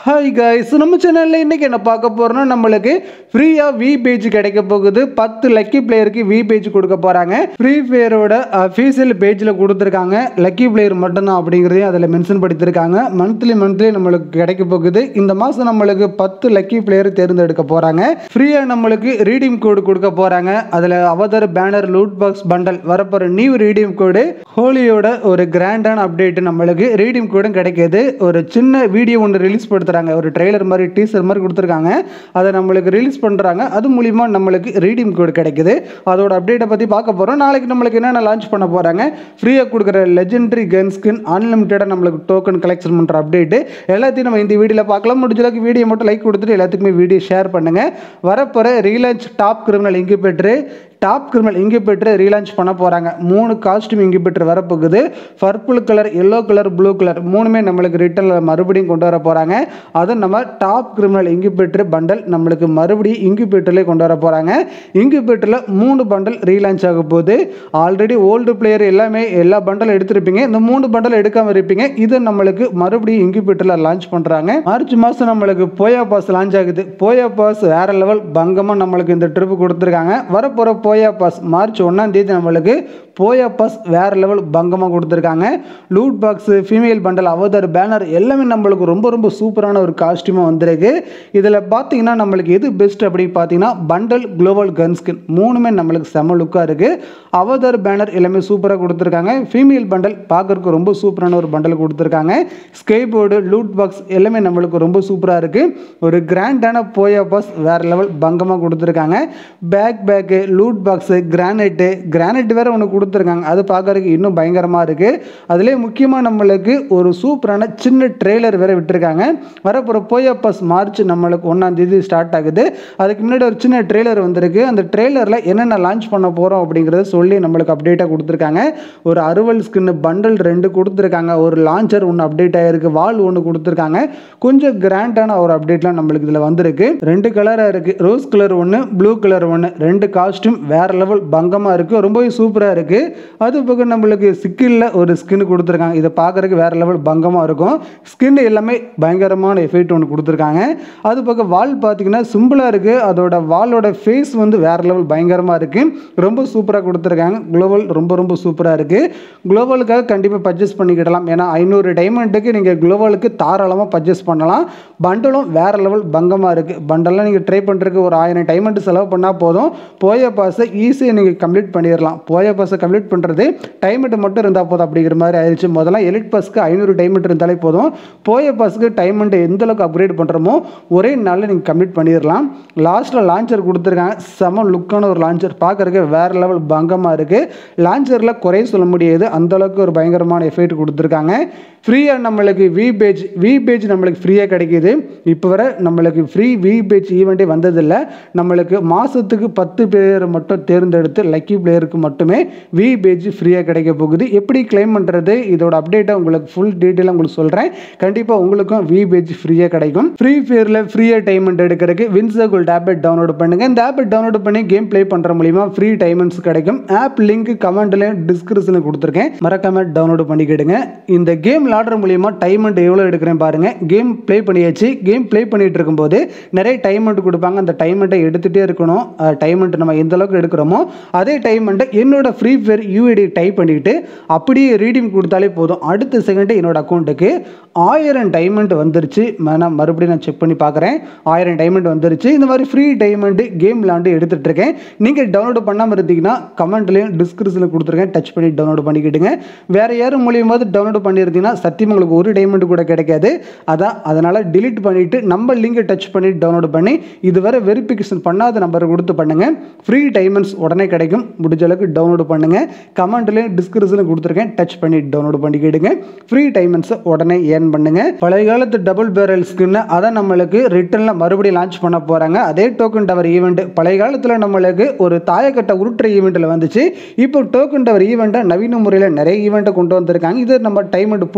hi guys நம்ம சேனலில் இன்றைக்கி என்ன பார்க்க போகிறோம்னா நம்மளுக்கு ஃப்ரீயாக வி பேஜ் கிடைக்க போகுது பத்து லக்கி பிளேயருக்கு வி பேஜ் கொடுக்க போகிறாங்க ஃப்ரீ ஃபயரோட அஃபீஷியல் பேஜில் கொடுத்துருக்காங்க லக்கி பிளேயர் மட்டும்தான் அப்படிங்கிறதையும் அதில் மென்ஷன் படுத்திருக்காங்க மந்த்லி மந்த்லி நம்மளுக்கு கிடைக்க போகுது இந்த மாதம் நம்மளுக்கு பத்து லக்கி பிளேயர் தேர்ந்தெடுக்க போகிறாங்க ஃப்ரீயாக நம்மளுக்கு ரீடீம் கோடு கொடுக்க போகிறாங்க அதில் avatar banner loot box bundle வரப்போகிற நியூ ரீடீம் கோடு ஹோலியோட ஒரு கிராண்டான அப்டேட் நம்மளுக்கு ரீடீம் கோடும் கிடைக்கிது ஒரு சின்ன வீடியோ ஒன்று ரிலீஸ் படுத்துறாங்க ஒரு ட்ரெய்லர் மாதிரி டீசர் மாதிரி கொடுத்துருக்காங்க அதை நம்மளுக்கு ரிலீஸ் பண்ணுறாங்க அது மூலிமா நம்மளுக்கு ரீடீம் கோடு கிடைக்குது அதோட அப்டேட்டை பற்றி பார்க்க போகிறோம் நாளைக்கு நம்மளுக்கு என்னென்ன லான்ச் பண்ண போகிறாங்க ஃப்ரீயாக கொடுக்குற லெஜெண்டரி கன் ஸ்கின் அன்லிமிட்டடாக நம்மளுக்கு டோக்கன் கலெக்ஷன் பண்ணுற அப்டேட்டு எல்லாத்தையும் நம்ம இந்த வீடியோவில் பார்க்கலாம் முடிஞ்ச அளவுக்கு வீடியோ மட்டும் லைக் கொடுத்துட்டு எல்லாத்துக்குமே வீடியோ ஷேர் பண்ணுங்கள் வரப்போகிற ரீலான்ச் டாப் கிரிமினல் இங்கே பெற்று டாப் கிரிமினல் இங்கிபெட்டர் ரீலான்ச் பண்ண போகிறாங்க மூணு காஸ்டியூம் இங்கிபெட்டர் வரப்போகுது purple colour yellow colour blue colour மூணுமே நம்மளுக்கு ரிட்டர்னில் மறுபடியும் கொண்டு வர போகிறாங்க அதை நம்ம டாப் கிரிமினல் இங்கிபெட்டர் பண்டல் நம்மளுக்கு மறுபடியும் இங்கிபெட்டர்லேயே கொண்டு வர போகிறாங்க இங்கிபெட்டரில் மூணு பண்டல் ரீலான்ச் ஆக போகுது ஆல்ரெடி ஓல்டு பிளேயர் எல்லாமே எல்லா பண்டலும் எடுத்திருப்பீங்க இந்த மூணு பண்டல் எடுக்காமல் இருப்பீங்க இது நம்மளுக்கு மறுபடியும் இங்கிபெட்டரில் லான்ச் பண்ணுறாங்க மார்ச் மாதம் நம்மளுக்கு போயா பாஸ் லான்ச் ஆகுது போயா பாஸ் வேற லெவல் பங்கமாக நம்மளுக்கு இந்த ட்ரிப் கொடுத்துருக்காங்க வரப்போகிற போயா பாஸ் மார்ச் ஒன்றாம் தேதி நம்மளுக்கு போயா பாஸ் வேற லெவல் பங்கமாக கொடுத்துருக்காங்க loot box female bundle avatar banner எல்லாமே நம்மளுக்கு ரொம்ப ரொம்ப சூப்பரான ஒரு காஸ்டியூமாக வந்திருக்கு இதில் பார்த்தீங்கன்னா நம்மளுக்கு எது பெஸ்ட் அப்படின்னு பார்த்தீங்கன்னா பண்டல் குளோபல் கன் ஸ்கின் மூணுமே நம்மளுக்கு செம லுக்காக இருக்குது அவதர் பேனர் எல்லாமே சூப்பராக கொடுத்துருக்காங்க ஃபீமேல் பண்டல் பார்க்குறதுக்கு ரொம்ப சூப்பரான ஒரு பண்டல் கொடுத்துருக்காங்க ஸ்கை போர்டு லூட் பாக்ஸ் எல்லாமே நம்மளுக்கு ரொம்ப சூப்பராக இருக்குது ஒரு கிராண்டான போயா பாஸ் வேறு லெவல் பங்கமாக கொடுத்துருக்காங்க backpack loot box grenade grenade வேறு ஒன்று கொடுத்துருக்காங்க அது பார்க்குறதுக்கு இன்னும் பயங்கரமாக இருக்குது அதுலேயே முக்கியமாக நம்மளுக்கு ஒரு சூப்பரான சின்ன ட்ரெய்லர் வேறு விட்டுருக்காங்க வரப்போகிற போயா பாஸ் மார்ச் நம்மளுக்கு ஒன்றாம் தேதி ஸ்டார்ட் ஆகுது அதுக்கு முன்னாடி ஒரு சின்ன ட்ரெய்லர் வந்திருக்கு அந்த ட்ரெய்லரில் என்னென்ன லான்ச் பண்ண போகிறோம் அப்படிங்கிறத சொல்லி நம்மளுக்கு அப்டேட்டாக கொடுத்துருக்காங்க ஒரு அறுவல் ஸ்கின்னு பண்டல் ரெண்டு கொடுத்துருக்காங்க ஒரு லான்ச்சர் ஒன்று அப்டேட் ஆகிருக்கு வால் ஒன்று கொடுத்துருக்காங்க கொஞ்சம் கிராண்டான ஒரு அப்டேட்லாம் நம்மளுக்கு இதில் வந்திருக்கு ரெண்டு கலராக இருக்குது ரோஸ் கலர் ஒன்று ப்ளூ கலர் ஒன்று ரெண்டு காஸ்ட்யூம் வேறு லெவல் பங்கமாக இருக்குது ரொம்பவே சூப்பராக இருக்குது அது போக நம்மளுக்கு ஸ்கின்னில் ஒரு ஸ்கின் கொடுத்துருக்காங்க இதை பார்க்குறதுக்கு வேறு லெவல் பங்கமாக இருக்கும் ஸ்கின் எல்லாமே பயங்கரமான எஃபெக்ட் ஒன்று கொடுத்துருக்காங்க அது போக வால் பார்த்தீங்கன்னா சிம்பிளாக இருக்குது அதோட வாலோட ஃபேஸ் வந்து வேறு லெவல் பயங்கரமாக இருக்குது ரொம்ப சூப்பராக கொடுத்துருக்காங்க குளோபல் ரொம்ப ரொம்ப சூப்பராக இருக்குது குளோபலுக்காக கண்டிப்பாக பர்ச்சேஸ் பண்ணிக்கிடலாம் ஏன்னா ஐநூறு டைமண்டுக்கு நீங்கள் குளோபலுக்கு தாராளமாக பர்ச்சேஸ் பண்ணலாம் பண்டலும் வேறு லெவல் பங்கமாக இருக்குது பண்டெல்லாம் நீங்கள் ட்ரை பண்ணுறதுக்கு ஒரு ஆயிரம் டைமண்ட் செலவு பண்ணால் போதும் போய பாஸை ஈஸியாக நீங்கள் கம்ப்ளீட் பண்ணிடலாம் போய பாஸை கம்ப்ளீட் பண்ணுறது டைமண்ட் மட்டும் இருந்தால் போதும் அப்படிங்கிற மாதிரி ஆயிடுச்சு முதல்ல எலிட் பாஸ்க்கு ஐநூறு டைமண்ட் இருந்தாலே போதும் போய பாஸுக்கு டைமண்ட் எந்த அளவுக்கு அப்கிரேட் பண்ணுறோமோ ஒரே நாளில் நீங்கள் கம்ப்ளீட் பண்ணிடலாம் லாஸ்ட்டில் லான்ச்சர் கொடுத்துருக்காங்க செம லுக்கான ஒரு லான்ச்சர் பார்க்குறதுக்கு வேறு லெவல் பங்கமாக இருக்குது லான்ச்சரில் குறைய சொல்ல முடியாது அந்தளவுக்கு ஒரு பயங்கரமான எஃபெக்ட் கொடுத்துருக்காங்க ஃப்ரீயாக நம்மளுக்கு வி பேஜ் வி பேஜ் நம்மளுக்கு ஃப்ரீயாக கிடைக்கிது இப்போ வரை நம்மளுக்கு ஃப்ரீ வி பேஜ் ஈவெண்ட்டே வந்ததில்லை நம்மளுக்கு மாதத்துக்கு பத்து பேர் மட்டும் தேர்ந்தெடுத்து லக்கி பிளேயருக்கு மட்டுமே வி பேஜ் ஃப்ரீயாக கிடைக்க போகுது எப்படி கிளைம் பண்ணுறது இதோட அப்டேட்டை உங்களுக்கு ஃபுல் டீட்டெயிலாக உங்களுக்கு சொல்கிறேன் கண்டிப்பாக உங்களுக்கும் வி பேஜ் ஃப்ரீயாக கிடைக்கும் ஃப்ரீ ஃபயரில் ஃப்ரீயாக டைமண்ட் எடுக்கிறதுக்கு வின்சர்குல் டேப்லெட் டவுன்லோட் பண்ணுங்கள் இந்த ஆப்பை டவுன்லோட் பண்ணி கேம் ப்ளே பண்ணுற மூலிமா ஃப்ரீ டைமண்ட்ஸ் கிடைக்கும் ஆப் லிங்க் கமெண்ட்லையும் டிஸ்கிரிப்ஷனில் கொடுத்துருக்கேன் மறக்காம டவுன்லோட் பண்ணிக்கிடுங்க இந்த கேம் விளாடுற மூலிமா டைமண்ட் எவ்வளோ எடுக்கிறேன் பாருங்கள் கேம் ப்ளே பண்ணியாச்சு கேம் ப்ளே பண்ணிட்டு இருக்கும்போது நிறைய டைமண்ட் கொடுப்பாங்க அந்த டைமண்ட்டை எடுத்துகிட்டே இருக்கணும் டைமண்ட் நம்ம எந்த அளவுக்கு எடுக்கிறோமோ அதே டைமண்ட்டை என்னோட ஃப்ரீ ஃபயர் யூஐடி டைப் பண்ணிவிட்டு அப்படியே ரீடிங் கொடுத்தாலே போதும் அடுத்த செகண்டு என்னோட அக்கௌண்ட்டுக்கு ஆயிரம் டைமண்ட் வந்துருச்சு நான் மறுபடியும் நான் செக் பண்ணி பார்க்குறேன் ஆயிரம் டைமண்ட் வந்துருச்சு இந்த மாதிரி ஃப்ரீ டைமண்ட் கேம் விளாண்டு எடுத்துகிட்டு இருக்கேன் நீங்கள் டவுன்லோட் பண்ணாமல் இருந்தீங்கன்னா கமெண்ட்லேயும் டிஸ்கிரிப்ஷனில் கொடுத்துருக்கேன் டச் பண்ணி டவுன்லோட் பண்ணிக்கிட்டுங்க வேறு யாரும் மூலியமாவது டவுன்லோட் பண்ணியிருந்தீங்கன்னா சத்தியம் உங்களுக்கு ஒரு டைமண்ட் கூட கிடைக்காது அதான் அதனால் டிலீட் பண்ணிவிட்டு நம்ம லிங்கை டச் பண்ணி டவுன்லோட் பண்ணி இதுவரை வெரிஃபிகேஷன் பண்ணாத நம்பரை கொடுத்து பண்ணுங்கள் ஃப்ரீ டைமண்ட்ஸ் உடனே கிடைக்கும் முடிஞ்ச அளவுக்கு டவுன்லோட் பண்ணுங்கள் கமெண்ட்லேயும் டிஸ்கிரிப்ஷனில் கொடுத்துருக்கேன் டச் பண்ணி டவுன்லோட் பண்ணிக்கிடுங்க ஃப்ரீ டைமண்ட்ஸை உடனே ஏர்ன் பண்ணுங்க பழைய காலத்து டபுள் பேரல் ஸ்கின்னு அதை நம்மளுக்கு ரிட்டனில் மறுபடியும் லான்ச் பண்ண போகிறாங்க அதே டோக்கன் டவர் ஈவெண்ட் பழைய காலத்தில் நம்மளுக்கு ஒரு தாயக்கட்டை உருட்டுற ஈவெண்ட்டில் வந்துச்சு இப்போ டோக்கன் டவர் ஈவெண்ட்டை நவீன முறையில் நிறைய ஈவெண்ட்டை கொண்டு வந்திருக்காங்க இது நம்ம டைமண்ட் பிடுங்க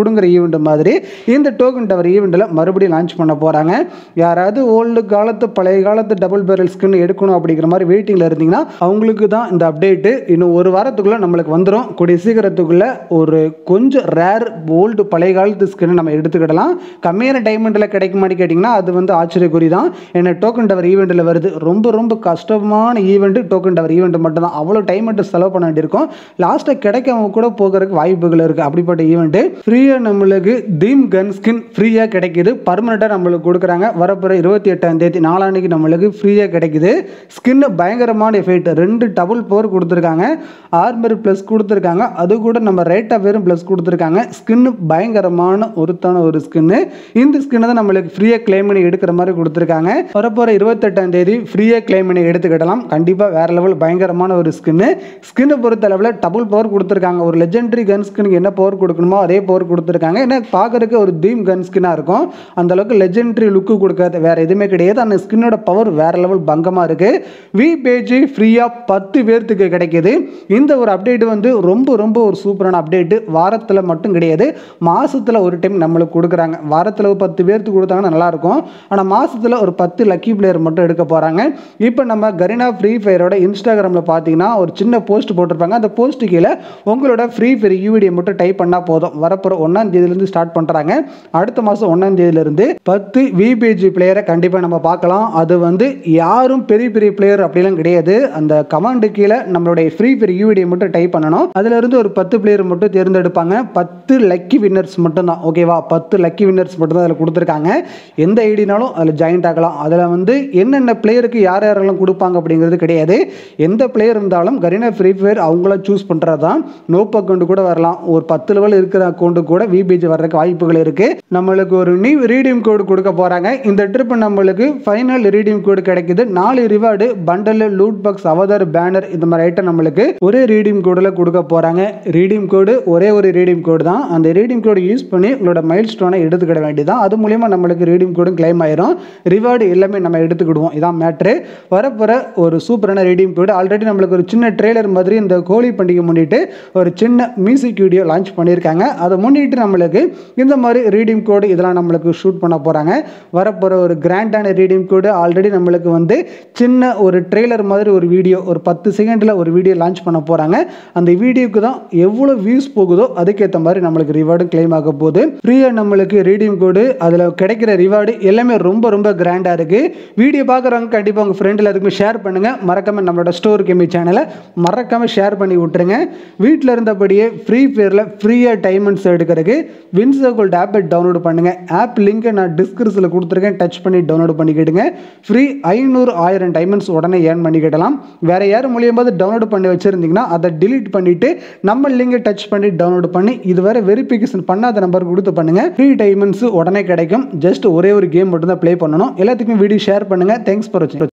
கொடுங்குற ஈவெண்ட் மாதிரி இந்த டோக்கன் டவர் ஈவெண்ட்டில் மறுபடியும் லான்ச் பண்ண போகிறாங்க யாராவது ஓல்டு காலத்து பழைய காலத்து டபுள் பேரல் ஸ்கின் எடுக்கணும் அப்படிங்கிற மாதிரி வெயிட்டிங்கில் இருந்தீங்கன்னா அவங்களுக்கு தான் இந்த அப்டேட்டு இன்னும் ஒரு வாரத்துக்குள்ளே நம்மளுக்கு வந்துடும் கூடிய சீக்கிரத்துக்குள்ளே ஒரு கொஞ்சம் ரேர் ஓல்டு பழைய காலத்து ஸ்கின் நம்ம எடுத்துக்கிடலாம் கம்மியான டைமண்டில் கிடைக்குமான்னு கேட்டிங்கன்னா அது வந்து ஆச்சரியக்குறி தான் ஏன்னா டோக்கன் டவர் ஈவெண்ட்டில் வருது ரொம்ப ரொம்ப கஷ்டமான ஈவெண்ட்டு டோக்கன் டவர் ஈவெண்ட் மட்டும் தான் அவ்வளோ டைமெண்ட்டு செலவு பண்ண வேண்டியிருக்கும் லாஸ்ட்டாக கிடைக்காம கூட போகிறதுக்கு வாய்ப்புகள் இருக்குது அப்படிப்பட்ட ஈவெண்ட்டு ஃப்ரீயாக நம்மளுக்கு தீம் கன் ஸ்கின் ஃப்ரீயாக கிடைக்குது பர்மனெண்ட்டாக நம்மளுக்கு கொடுக்குறாங்க வரப்போகிற இருபத்தி எட்டாம் தேதி நாளான்னைக்கு நம்மளுக்கு ஃப்ரீயாக கிடைக்குது ஸ்கின்னு பயங்கரமான எஃபெக்ட் ரெண்டு டபுள் பவர் கொடுத்துருக்காங்க ஆர்மர் ப்ளஸ் கொடுத்துருக்காங்க அது கூட நம்ம ரேட்டாக வெறும் ப்ளஸ் கொடுத்துருக்காங்க ஸ்கின்னு பயங்கரமான ஒருத்தான ஒரு ஸ்கின்னு இந்த ஸ்கின்னை தான் நம்மளுக்கு ஃப்ரீயாக கிளைம் பண்ணி எடுக்கிற மாதிரி கொடுத்துருக்காங்க வரப்போகிற இருபத்தெட்டாம் தேதி ஃப்ரீயாக கிளைம் பண்ணி எடுத்துக்கிடலாம் கண்டிப்பாக வேறு லெவல் பயங்கரமான ஒரு ஸ்கின்னு ஸ்கின்னை பொறுத்த அளவில் டபுள் பவர் கொடுத்துருக்காங்க ஒரு லெஜெண்டரி கன் ஸ்கின்னுக்கு என்ன பவர் கொடுக்கணுமோ அதே பவர் கொடுத்துருக்காங்க ஏன்னா பார்க்கறதுக்கு ஒரு தீம் கன் ஸ்கின்னாக இருக்கும் அந்த அளவுக்கு லெஜெண்டரி லுக்கு கொடுக்காது வேறு எதுவுமே கிடையாது அந்த ஸ்கின்னோட பவர் வேறு லெவல் பங்கமாக இருக்குது வி பேஜ் ஃப்ரீயாக பத்து பேர்த்துக்கு கிடைக்கிது இந்த ஒரு அப்டேட் வந்து ரொம்ப ரொம்ப ஒரு சூப்பரான அப்டேட்டு வாரத்தில் மட்டும் கிடையாது மாதத்தில் ஒரு டைம் நம்மளுக்கு கொடுக்குறாங்க வாரத்தில் ஒரு பத்து பேர்த்துக்கு கொடுத்தாங்கன்னா நல்லாயிருக்கும் ஆனால் மாதத்தில் ஒரு பத்து லக்கி பிளேயர் மட்டும் எடுக்க போகிறாங்க இப்போ நம்ம கரீனா ஃப்ரீ ஃபயரோட இன்ஸ்டாகிராமில் பார்த்தீங்கன்னா ஒரு சின்ன போஸ்ட் போட்டிருப்பாங்க அந்த போஸ்ட் கீழே உங்களோட ஃப்ரீ ஃபயர் யூவிடியை மட்டும் டைப் பண்ணால் போதும் வரப்போகிற ஒன்றாம் தேதியிலேருந்து ஸ்டார்ட் பண்ணுறாங்க அடுத்த மாதம் ஒன்றாம் தேதியிலேருந்து பத்து விபிஜி பிளேயரை கண்டிப்பாக நம்ம பார்க்கலாம் அது வந்து யாரும் பெரிய பெரிய பிளேயர் அப்படிலாம் கிடையாது அந்த கமாண்டு கீழே நம்மளுடைய ஃப்ரீ ஃபயர் யூவிடியை மட்டும் டைப் பண்ணணும் அதிலிருந்து ஒரு பத்து பிளேயர் மட்டும் தேர்ந்தெடுப்பாங்க பத்து லக்கி வின்னர்ஸ் மட்டும் தான் ஓகேவா பத்து லக்கி வின்னர்ஸ் மட்டும் தான் அதில் கொடுத்துருக்காங்க எந்த ஐடினாலும் அதில் ஜாயின்ட் ஆகலாம் அதில் வந்து என்னென்ன பிளேயருக்கு யார் யாரெல்லாம் கொடுப்பாங்க அப்படிங்கிறது கிடையாது எந்த பிளேயர் இருந்தாலும் கரீனா ஃப்ரீ ஃபயர் அவங்கள சூஸ் பண்ணுறது தான் நோப் அக்கௌண்ட் கூட வரலாம் ஒரு பத்து லெவல் இருக்கிற அக்கௌண்ட்டு கூட விபிஜி வர்றதுக்கு வாய்ப்புகள் இருக்குது நம்மளுக்கு ஒரு நியூ ரீடியம் கோடு கொடுக்க போகிறாங்க இந்த ட்ரிப் நம்மளுக்கு ஃபைனல் ரீடியம் கோடு கிடைக்குது நாலு reward bundle loot box avatar banner இந்த மாதிரி ஐட்டம் நம்மளுக்கு ஒரே ரீடியம் கோடில் கொடுக்க போகிறாங்க ரீடியம் கோடு ஒரே ஒரு ரீடியம் கோடு தான் அந்த ரீடியம் கோடு யூஸ் பண்ணி உங்களோட மைல் ஸ்டோனை எடுத்துக்கிட வேண்டியதான் அது மூலியமா நம்மளுக்கு ரீடியம் கோடும் கிளைம் ஆயிரும் ரிவார்டு எல்லாமே நம்ம எடுத்துக்கிடுவோம் இதான் மேட்ரு வரப்போகிற ஒரு சூப்பரான ரீடியம் கோடு ஆல்ரெடி நம்மளுக்கு ஒரு சின்ன ட்ரெய்லர் மாதிரி இந்த ஹோலி பண்டிகை முன்னிட்டு ஒரு சின்ன மியூசிக் வீடியோ லான்ச் பண்ணியிருக்காங்க அதை முன்னிட்டு நம்மளுக்கு இந்த மாதிரி ரீடியம் கோடு இதெல்லாம் நம்மளுக்கு ஷூட் பண்ண போகிறாங்க வரப்போகிற ஒரு கிராண்டான ரீடியம் கோடு ஆல்ரெடி நம்மளுக்கு வந்து சின்ன ஒரு ட்ரெய்லர் மாதிரி ஒரு வீடியோ ஒரு பத்து செகண்டில் ஒரு வீடியோ லான்ச் பண்ண போகிறாங்க அந்த வீடியோக்கு தான் எவ்வளோ வியூஸ் போகுதோ அதுக்கேற்ற மாதிரி நம்மளுக்கு ரிவார்டும் கிளைம் ஆக போகுது ஃப்ரீயாக நம்மளுக்கு ரீடியம் கோடு அதில் கிடைக்கிற ரிவார்டு எல்லாமே ரொம்ப ரொம்ப கிராண்டாக இருக்குது வீடியோ பார்க்குறவங்க கண்டிப்பாக உங்கள் ஃப்ரெண்டில் அதுக்கு ஷேர் பண்ணுங்கள் மறக்காமல் நம்மளோட ஸ்டோர் கேமி சேனலை மறக்காமல் ஷேர் பண்ணி விட்டுருங்க வீட்டில் இருந்தபடியே ஃப்ரீ ஃபயரில் ஃப்ரீயாக டைமண்ட்ஸ் எடுக்கிறதுக்கு வின்சர்கோல்ட் ஆப்பை டவுன்லோட் பண்ணுங்கள் ஆப் லிங்கை நான் டிஸ்கிரிப்ஷனில் கொடுத்துருக்கேன் டச் பண்ணி டவுன்லோட் பண்ணிக்கிடுங்க ஃப்ரீ ஐநூறு ஆயிரம் டைமண்ட்ஸ் உடனே ஏர்ன் பண்ணிக்கிடலாம் வேறு யார் மூலியமாவது டவுன்லோட் பண்ணி வச்சுருந்தீங்கன்னா அதை delete பண்ணிவிட்டு நம்ம லிங்கை டச் பண்ணி டவுன்லோட் பண்ணி இதுவரை வெரிஃபிகேஷன் பண்ணாத நம்பர் கொடுத்து பண்ணுங்கள் ஃப்ரீ டைமண்ட்ஸ் உடனே கிடைக்கும் ஜஸ்ட் ஒரே ஒரு கேம் மட்டும் தான் ப்ளே பண்ணணும் எல்லாத்துக்கும் வீடியோ ஷேர் பண்ணுங்கள் தேங்க்ஸ் ஃபார் வாட்சிங்